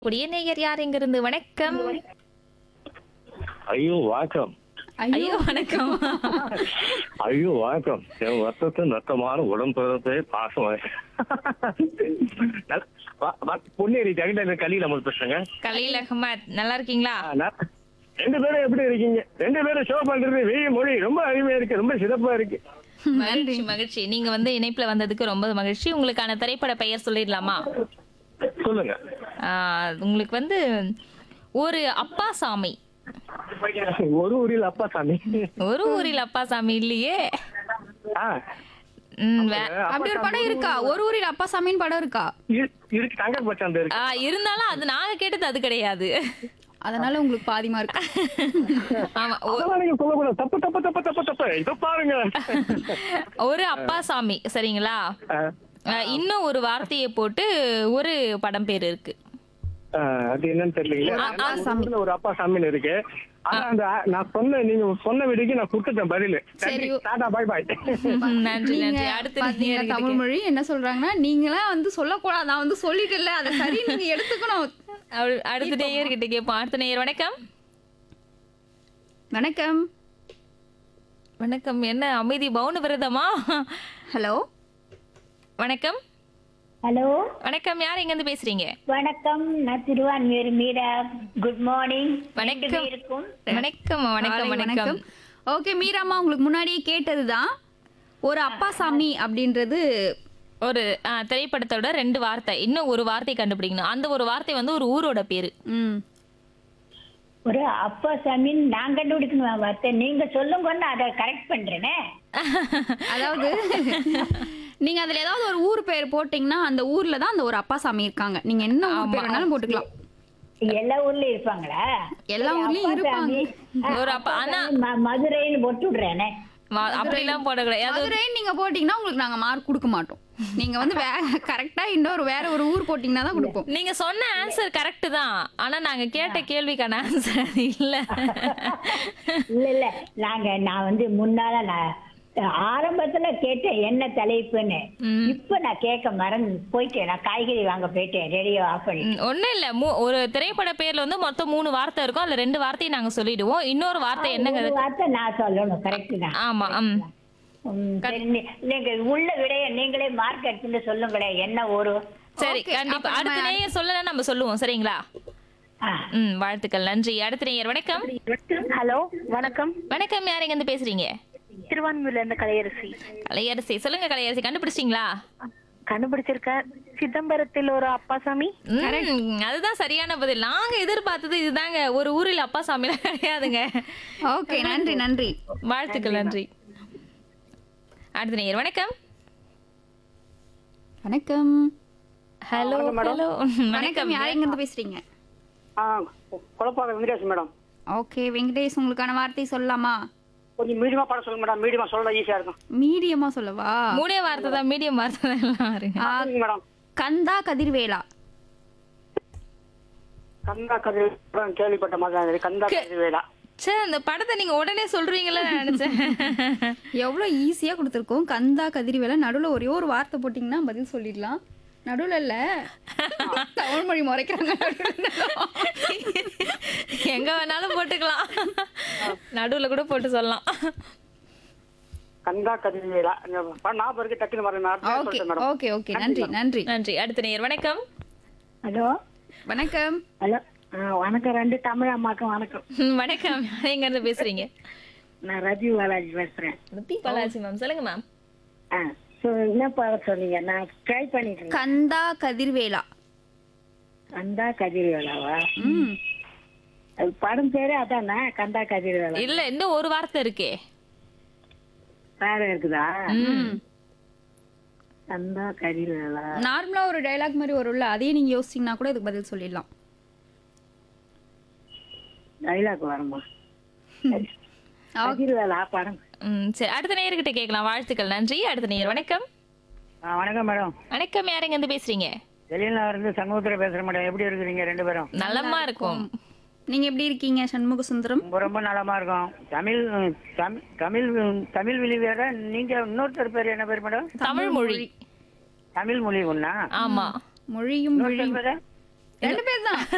கூடிய நேயர் யார் இங்கிருந்து வணக்கம் ஐயோ வணக்கம் ஐயோ வணக்கம் ஐயோ வணக்கம் என் வருத்தத்தை நத்தமான உடம்பு பாசம் பொன்னேரி ஜெகண்டன் கலியில் அமல் பேசுறேங்க கலீல் அகமத் நல்லா இருக்கீங்களா ஆ, நான்- ரெண்டு பேரும் எப்படி இருக்கீங்க ரெண்டு பேரும் ஷோ பண்றது வெய்ய மொழி ரொம்ப அருமையா இருக்கு ரொம்ப சிறப்பா இருக்கு மகிழ்ச்சி மகிழ்ச்சி நீங்க வந்து இணைப்புல வந்ததுக்கு ரொம்ப மகிழ்ச்சி உங்களுக்கான திரைப்பட பெயர் சொல்லிடலாமா சொல்லுங்க ஆஹ், உங்களுக்கு வந்து ஒரு அப்பா சாமி ஒரு ஊரில் அப்பா சாமி ஒரு ஊரில் அப்பா சாமி இல்லையே ஆ, ம், வே- அப்படி ஒரு படம் இருக்கா ஒரு ஊரில் அப்பா சாமின்னு படம் இருக்கா இரு- இருக்கு தங்க பச்சாந்த இருக்கு ஆஹ், இருந்தாலும் அது நாங்க கேட்டது அது கிடையாது அதனால உங்களுக்கு பாதிமா இருக்கு ஆமா ஒ- அதெல்லாம் நீங்க சொல்லக்கூடாது தப்பு தப்பு தப்பு தப்பு தப்பு இத பாருங்க ஒரு அப்பா சாமி சரிங்களா ஆ, ஆஹ், இன்னும் ஒரு வார்த்தையை போட்டு ஒரு படம் பேர் இருக்கு ஆ, அது என்னன்னு தெரியல ஒரு அப்பா சாமி. ஒரு அப்பா சாமின்னு இருக்கு ஆனா அந்த நான் சொன்ன நீங்க சொன்ன விடைக்கு நான் கொடுத்துட்டேன் பதில் சரி. டாடா பாய் பாய் நன்றி நீங்க நன்றி அடுத்து பாத்தீங்க நேயர்கிட்ட தமிழ் மொழி என்ன சொல்றாங்கன்னா நீங்களாம் வந்து சொல்லக்கூடாது நான் வந்து சொல்லிட்டேன்ல அதை சரி நீங்க எடுத்துக்கணும் அவள் அடுத்த நேயர்கிட்ட கேட்போம் அடுத்த நேயர் வணக்கம் வணக்கம் வணக்கம் என்ன அமைதி பவுன விரதமா ஹலோ வணக்கம் ஹலோ வணக்கம் யார் எங்க இருந்து பேசுறீங்க வணக்கம் நான் திருவான்மியூர் மீரா குட் மார்னிங் வணக்கம் இருக்கும் வணக்கம் வணக்கம் வணக்கம் ஓகே மீராமா உங்களுக்கு முன்னாடியே கேட்டதுதான் ஒரு அப்பா சாமி அப்படின்றது ஒரு ஆ, திரைப்படத்தோட ரெண்டு வார்த்தை இன்னும் ஒரு வார்த்தை கண்டுபிடிக்கணும் அந்த ஒரு வார்த்தை வந்து ஒரு ஊரோட பேரு ம் ஒரு அப்பா சாமி நான் கண்டுபிடிக்கணும் வார்த்தை நீங்க சொல்லுங்க நான் அதை கரெக்ட் பண்றேனே அதாவது நீங்க அதுல ஏதாவது ஒரு ஊர் பேர் போட்டீங்கன்னா அந்த ஊர்ல தான் அந்த ஒரு அப்பா சாமி இருக்காங்க நீங்க என்ன ஊர் பேர் வேணாலும் போட்டுக்கலாம் எல்லா ஊர்லயும் இருப்பாங்களா எல்லா ஊர்லயும் அப்பா சாமி, இருப்பாங்க ஆ, ஒரு அப்பா- அப்பா ஆனா- சாமி, ம- மதுரைன்னு போட்டு விடுறேனே வா- அப்படிலாம் போடக்கூடாது அது மதுரை நீங்க போட்டீங்கன்னா உங்களுக்கு நாங்க மார்க் கொடுக்க மாட்டோம் நீங்க வந்து வே கரெக்டா இன்னொரு வேற ஒரு ஊர் போட்டீங்கன்னா தான் கொடுப்போம் நீங்க சொன்ன ஆன்சர் கரெக்ட் தான் ஆனா நாங்க கேட்ட கேள்விக்கான ஆன்சர் அது இல்ல இல்ல இல்ல நாங்க நான் வந்து முன்னால நான் ஆரம்பத்துல கேட்டேன் என்ன தலைப்புன்னு இப்ப நான் கேட்க மறந்து போயிட்டேன் நான் காய்கறி வாங்க போயிட்டேன் ரேடியோ ஆஃப் பண்ணி ம், ஒண்ணும் இல்ல மூ- ஒரு திரைப்பட பேர்ல வந்து மொத்தம் மூணு வார்த்தை இருக்கும் அதுல ரெண்டு வார்த்தையை நாங்க சொல்லிடுவோம் இன்னொரு வார்த்தை என்னங்க ஒரு வார்த்தை நான் சொல்லணும் கரெக்ட் தான் ஆமா ம் ம், சரி, நீ- நீங்க உள்ள விடைய நீங்களே மார்க் எடுத்துட்டு சொல்லுங்களேன் என்ன ஒரு சரி Okay, கண்டிப்பா அப்ப அடுத்த நேயர் சொல்லல நம்ம சொல்லுவோம் சரிங்களா ம் வாழ்த்துக்கள் நன்றி அடுத்த நேயர் வணக்கம் ஹலோ வணக்கம் வணக்கம் யார் எங்க இருந்து பேசுறீங்க திருவான்மூர்ல இருந்து கலையரசி கலையரசி சொல்லுங்க கலையரசி கண்டுபிடிச்சிட்டீங்களா கண்டுபிடிச்சிருக்க சிதம்பரத்தில் ஒரு அப்பாசாமி ம், அதுதான் சரியான பதில் நாங்க எதிர்பார்த்தது இதுதாங்க ஒரு ஊரில் அப்பா சாமிலாம் கிடையாதுங்க ஓகே நன்றி நன்றி வாழ்த்துக்கள் நன்றி அடுத்த நேயர் வணக்கம் வணக்கம் ஹலோ ஹலோ வணக்கம் வணக்கம் யார் எங்க இருந்து பேசுறீங்க ஆ குழப்பாக வெங்கடேஷ் மேடம் ஓகே வெங்கடேஷ் உங்களுக்கான வார்த்தை சொல்லலாமா கொஞ்சம் மீடியமா பாட சொல்லுங்க மேடம் மீடியமா சொல்ல ஈஸியா இருக்கும் மீடியமா சொல்லவா மூணே வார்த்தை தான் மீடியம் வார்த்தை தான் எல்லாம் வருங்க ஆ, சொல்லுங்க மேடம் கந்தா கதிர்வேலா கந்தா கதிர் படம் கேள்விப்பட்ட மாதிரி தான் இருக்கு. கந்தா கதிர் வேலா சே அந்த படத்தை நீங்க உடனே சொல்றீங்களா நினைச்சேன் எவ்வளவு ஈஸியா கொடுத்துருக்கோம் கந்தா கதிர்வேலா நடுவுல ஒரே ஒரு வார்த்தை போட்டீங்கன்னா பதில் சொல்லிடலாம் நடுவுல இல்ல தமிழ் மொழி முறைக்கிறாங்க எங்க வேணாலும் போட்டுக்கலாம் நடுவுல கூட போட்டு சொல்லலாம் கந்தா கதிர் வேலா இந்த படம் ஞாபகம் இருக்கு டக்குனு வரேன் நான் அடுத்த ஓகே சொல்லிட்டேன் மேடம் ஓகே ஓகே நன்றி நன்றி நன்றி அடுத்த நேயர் வணக்கம் ஹலோ வணக்கம் ஹலோ வணக்கம் ரெண்டு தமிழ் அம்மாக்கும் வணக்கம் ம், வணக்கம் யார் எங்க இருந்து பேசுறீங்க நான் ரஜி பாலாஜி பேசுறேன் ருத்தி பாலாஜி மேம் சொல்லுங்க மேம் ஆ so என்ன பாட சொன்னீங்க நான் ட்ரை பண்ணிட்டு இருந்தேன் கந்தா கதிர்வேலா கந்தா கதிர்வேலாவா ம் அது படம் பேரே அதானே கந்தா கதிர்வேலா இல்ல இன்னும் ஒரு வார்த்தை இருக்கே வேற இருக்குதா ம் கந்தா கதிர்வேலா நார்மலா ஒரு டயலாக் மாதிரி வரும்ல அதையே நீங்க யோசிச்சீங்கன்னா கூட இதுக்கு பதில் சொல்லிடலாம் டைலாக் வருமா கதிர்வேலா படம் ம், சரி அடுத்த நேயர்கிட்ட கேட்கலாம் வாழ்த்துக்கள் நன்றி அடுத்த நேயர் வணக்கம் வணக்கம் மேடம் வணக்கம் யார் எங்க இருந்து பேசுறீங்க வெளியில இருந்து சண்முகத்துல பேசுறேன் மேடம் எப்படி இருக்கிறீங்க ரெண்டு பேரும் நலமா இருக்கும் நீங்க எப்படி இருக்கீங்க சண்முக சுந்தரம் ரொம்ப ரொம்ப நலமா இருக்கும் தமிழ் ம், தமிழ் தமிழ் ம், தமிழ் மொழி வேற நீங்க இன்னொருத்தர் பேர் என்ன பேர் மேடம் தமிழ் மொழி தமிழ் மொழி ஒண்ணா மொழியும் ஆமா மொழியும் இன்னொருத்தர் பேரு? ரெண்டு பேர் தான்